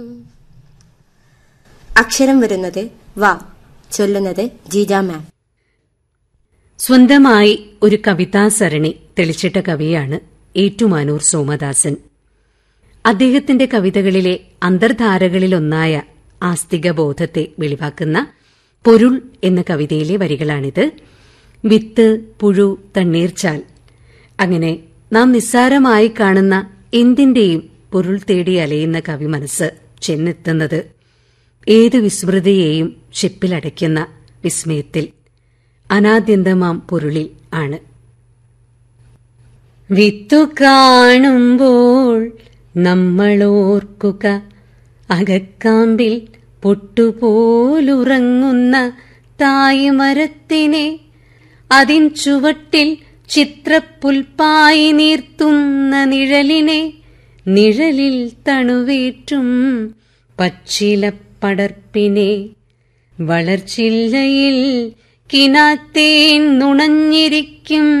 അക്ഷരം വരുന്നത് വ ചൊല്ലുന്നത് ജീജ മാം സ്വന്തമായി ഒരു കവിതാ സരണി തെളിച്ചിട്ട കവിയാണ് ഏറ്റുമാനൂർ സോമദാസൻ അദ്ദേഹത്തിന്റെ കവിതകളിലെ അന്തർധാരകളിലൊന്നായ ആസ്തിക ബോധത്തെ വെളിവാക്കുന്ന പൊരുൾ എന്ന കവിതയിലെ വരികളാണിത് വിത്ത് പുഴു തണ്ണീർച്ചാൽ അങ്ങനെ നാം നിസ്സാരമായി കാണുന്ന എന്തിന്റെയും പൊരുൾ തേടി അലയുന്ന കവി മനസ്സ് ചെന്നെത്തുന്നത് ഏത് വിസ്മൃതിയെയും ഷിപ്പിലടയ്ക്കുന്ന വിസ്മയത്തിൽ അനാദ്യന്തമാം പൊരുളിൽ ആണ് വിത്തു കാണുമ്പോൾ നമ്മളോർക്കുക അകക്കാമ്പിൽ പൊട്ടുപോലുറങ്ങുന്ന തായ്മരത്തിനെ അതിൻ ചുവട്ടിൽ ചിത്രപ്പുൽപ്പായി നീർത്തുന്ന നിഴലിനെ നിഴലിൽ തണുവേറ്റും പച്ചിലപ്പടർപ്പിനെ വളർച്ചില്ലയിൽ കിനാത്തേൻ നുണഞ്ഞിരിക്കും